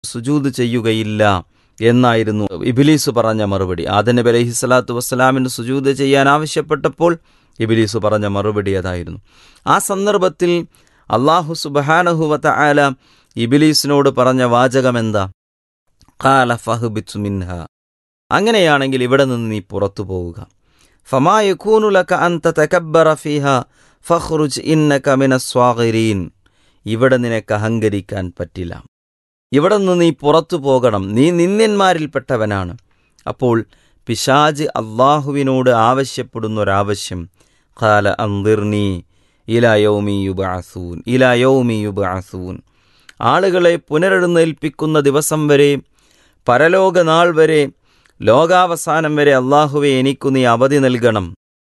സുജൂദ് ചെയ്യുകയില്ല എന്നായിരുന്നു ഇബിലീസ് പറഞ്ഞ മറുപടി ആദം നബി അലൈഹി സ്വലാത്തു വസ്സലാമിന് സുജൂദ് ചെയ്യാൻ ആവശ്യപ്പെട്ടപ്പോൾ ഇബിലീസ് പറഞ്ഞ മറുപടി അതായിരുന്നു ആ സന്ദർഭത്തിൽ അള്ളാഹു സുബഹാനഹുവത്ത ആല ഇബിലീസിനോട് പറഞ്ഞ വാചകം എന്താ ഖാല ഫഹ്ബിത്തു മിൻഹ അങ്ങനെയാണെങ്കിൽ ഇവിടെ നിന്ന് നീ പുറത്തു പോവുക ഫമാ യകൂനു ലക അൻ തതകബ്ബറ ഫീഹ ഫഖ്റുജ് ഇന്നക മിനസ് സ്വാഗിരീൻ ഇവിടെ നിനക്ക് അഹങ്കരിക്കാൻ പറ്റില്ല ഇവിടെ നിന്ന് നീ പുറത്തു പോകണം നീ നിന്ദ്യന്മാരിൽപ്പെട്ടവനാണ് അപ്പോൾ പിശാജ് അള്ളാഹുവിനോട് ആവശ്യപ്പെടുന്നൊരാവശ്യം ഖാല അന്തിർണി ഇലായൗമി യുബഅസൂൻ ഇലായൗമി യുബഅസൂൻ ആളുകളെ പുനരെഴുന്നേൽപ്പിക്കുന്ന ദിവസം വരെ പരലോക നാൾ വരെ ലോകാവസാനം വരെ അള്ളാഹുവെ എനിക്കു നീ അവധി നൽകണം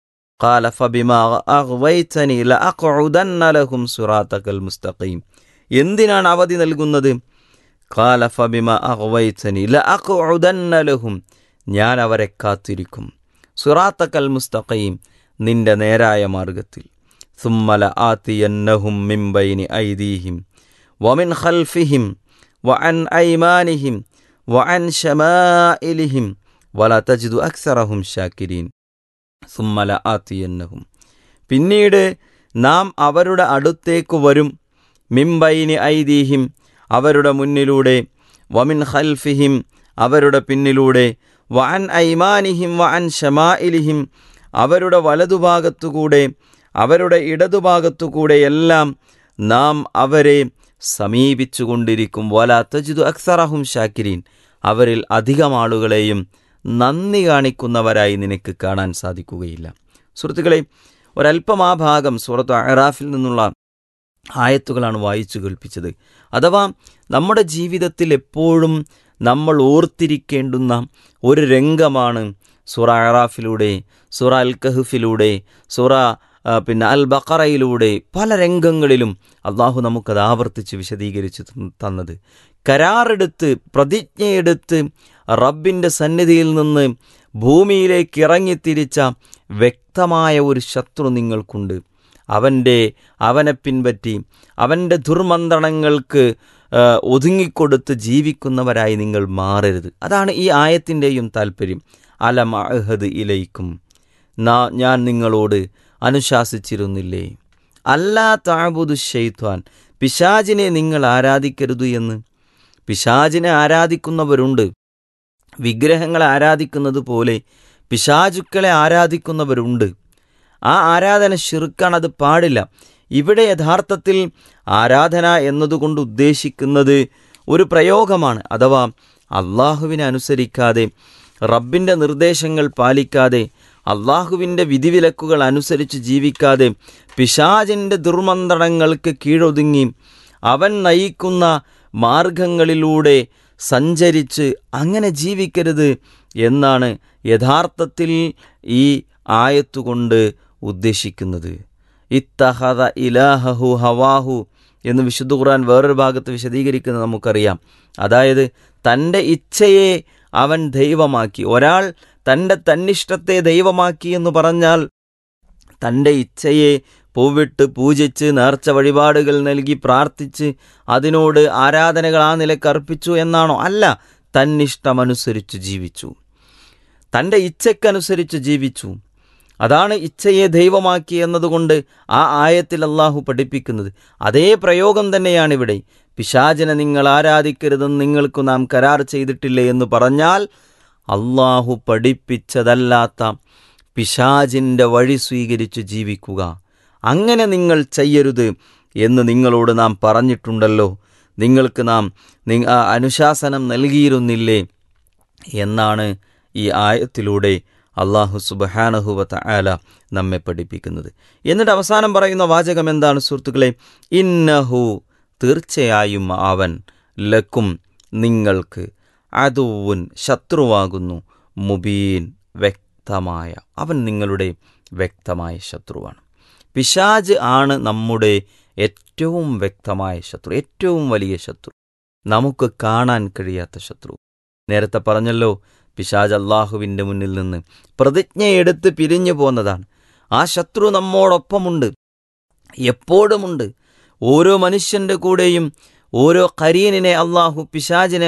قال فبما أغويتني لأقعدن لهم صراطك المستقيم എന്തിനാണ് അവധി നൽകുന്നത് قال فبما أغويتني لأقعدن لهم ഞാൻ അവരെ കാത്തിരിക്കും സുറാത്തക്കൽ മുസ്തഖീം നിന്റെ നേരായ മാർഗത്തിൽ ثم لآتينهم من بين أيديهم ومن خلفهم وعن أيمانهم وعن شمائلهم ولا تجد أكثرهم شاكرين സുമ്മല ആത്തിയന്നഹും പിന്നീട് നാം അവരുടെ അടുത്തേക്ക് വരും മിംബൈനി ഐദീഹിം അവരുടെ മുന്നിലൂടെ വമിൻ ഖൽഫിഹിം അവരുടെ പിന്നിലൂടെ വഅൻ ഐമാനിഹിം വഅൻ ഷമാഇലിഹിം അവരുടെ വലതുഭാഗത്തുകൂടെ അവരുടെ ഇടതുഭാഗത്തുകൂടെ എല്ലാം നാം അവരെ സമീപിച്ചുകൊണ്ടിരിക്കും വല തജിദു അക്സറഹും ഷാക്കിരീൻ അവരിൽ അധികം ആളുകളെയും നന്ദി കാണിക്കുന്നവരായി നിനക്ക് കാണാൻ സാധിക്കുകയില്ല സുഹൃത്തുക്കളെ ഒരല്പം ആ ഭാഗം സൂറത്ത് അറാഫിൽ നിന്നുള്ള ആയത്തുകളാണ് വായിച്ചു കേൾപ്പിച്ചത് അഥവാ നമ്മുടെ ജീവിതത്തിൽ എപ്പോഴും നമ്മൾ ഓർത്തിരിക്കേണ്ടുന്ന ഒരു രംഗമാണ് സുറ അറാഫിലൂടെ സുറ അൽ കഹഫിലൂടെ സുറ ആ, പിന്നെ അൽ ബക്കറയിലൂടെ പല രംഗങ്ങളിലും അള്ളാഹു നമുക്കത് ആവർത്തിച്ച് വിശദീകരിച്ച് തന്ന- തന്നത് കരാറെടുത്ത് പ്രതിജ്ഞയെടുത്ത് റബ്ബിൻ്റെ സന്നിധിയിൽ നിന്ന് ഭൂമിയിലേക്ക് ഇറങ്ങിത്തിരിച്ച വ്യക്തമായ ഒരു ശത്രു നിങ്ങൾക്കുണ്ട് അവൻ്റെ അവനെ പിൻപറ്റി അവൻ്റെ ദുർമന്ത്രണങ്ങൾക്ക് ആ, ഒതുങ്ങിക്കൊടുത്ത് ജീവിക്കുന്നവരായി നിങ്ങൾ മാറരുത് അതാണ് ഈ ആയത്തിൻ്റെയും താല്പര്യം അലം അഹദ് ഇലയിക്കും നാ ഞാൻ നിങ്ങളോട് അനുശാസിച്ചിരുന്നില്ലേ അല്ലാ താബുദു ഷെയ്ത്വാൻ പിശാജിനെ നിങ്ങൾ ആരാധിക്കരുത് എന്ന് പിശാജിനെ ആരാധിക്കുന്നവരുണ്ട് വിഗ്രഹങ്ങളെ ആരാധിക്കുന്നത് പോലെ പിശാചുക്കളെ ആരാധിക്കുന്നവരുണ്ട് ആ ആരാധന ശിർക്കാണ് അത് പാടില്ല ഇവിടെ യഥാർത്ഥത്തിൽ ആരാധന എന്നതുകൊണ്ട് ഉദ്ദേശിക്കുന്നത് ഒരു പ്രയോഗമാണ് അഥവാ അള്ളാഹുവിനെ അനുസരിക്കാതെ റബ്ബിൻ്റെ നിർദ്ദേശങ്ങൾ പാലിക്കാതെ അള്ളാഹുവിൻ്റെ വിധിവിലക്കുകൾ അനുസരിച്ച് ജീവിക്കാതെ പിശാചിൻ്റെ ദുർമന്ത്രണങ്ങൾക്ക് കീഴൊതുങ്ങി അവൻ നയിക്കുന്ന മാർഗങ്ങളിലൂടെ സഞ്ചരിച്ച് അങ്ങനെ ജീവിക്കരുത് എന്നാണ് യഥാർത്ഥത്തിൽ ഈ ആയത്തുകൊണ്ട് ഉദ്ദേശിക്കുന്നത് ഇത്തഹദ ഇലാഹു ഹവാഹു എന്ന് വിശുദ്ധ ഖുർആൻ വേറൊരു ഭാഗത്ത് വിശദീകരിക്കുന്നത് നമുക്കറിയാം അതായത് തൻ്റെ ഇച്ഛയെ അവൻ ദൈവമാക്കി ഒരാൾ തൻ്റെ തന്നിഷ്ടത്തെ ദൈവമാക്കി എന്ന് പറഞ്ഞാൽ തൻ്റെ ഇച്ഛയെ പൂവിട്ട് പൂജിച്ച് നേർച്ച വഴിപാടുകൾ നൽകി പ്രാർത്ഥിച്ച് അതിനോട് ആരാധനകൾ ആ നിലക്ക് അർപ്പിച്ചു എന്നാണോ അല്ല തന്നിഷ്ടമനുസരിച്ച് ജീവിച്ചു തൻ്റെ ഇച്ഛയ്ക്കനുസരിച്ച് ജീവിച്ചു അതാണ് ഇച്ഛയെ ദൈവമാക്കി എന്നതുകൊണ്ട് ആ ആയത്തിൽ അള്ളാഹു പഠിപ്പിക്കുന്നത് അതേ പ്രയോഗം തന്നെയാണ് ഇവിടെ പിശാചിനെ നിങ്ങൾ ആരാധിക്കരുതെന്ന് നിങ്ങൾക്ക് നാം കരാർ ചെയ്തിട്ടില്ലേ എന്ന് പറഞ്ഞാൽ അള്ളാഹു പഠിപ്പിച്ചതല്ലാത്ത പിശാചിൻ്റെ വഴി സ്വീകരിച്ച് ജീവിക്കുക അങ്ങനെ നിങ്ങൾ ചെയ്യരുത് എന്ന് നിങ്ങളോട് നാം പറഞ്ഞിട്ടുണ്ടല്ലോ നിങ്ങൾക്ക് നാം നി- ആ അനുശാസനം നൽകിയിരുന്നില്ലേ എന്നാണ് ഈ ആയത്തിലൂടെ അള്ളാഹു സുബഹാനഹുവത്ത ആല നമ്മെ പഠിപ്പിക്കുന്നത് എന്നിട്ട് അവസാനം പറയുന്ന വാചകം എന്താണ് സുഹൃത്തുക്കളെ ഇന്നഹു തീർച്ചയായും അവൻ ലക്കും നിങ്ങൾക്ക് അതുവുൻ ശത്രുവാകുന്നു മുബീൻ വ്യക്തമായ അവൻ നിങ്ങളുടെ വ്യക്തമായ ശത്രുവാണ് പിശാജ് ആണ് നമ്മുടെ ഏറ്റവും വ്യക്തമായ ശത്രു ഏറ്റവും വലിയ ശത്രു നമുക്ക് കാണാൻ കഴിയാത്ത ശത്രു നേരത്തെ പറഞ്ഞല്ലോ പിശാജ് അള്ളാഹുവിൻ്റെ മുന്നിൽ നിന്ന് പ്രതിജ്ഞയെടുത്ത് പിരിഞ്ഞു പോന്നതാണ് ആ ശത്രു നമ്മോടൊപ്പമുണ്ട് എപ്പോഴുമുണ്ട് ഓരോ മനുഷ്യൻ്റെ കൂടെയും ഓരോ കരീനിനെ അള്ളാഹു പിശാചിനെ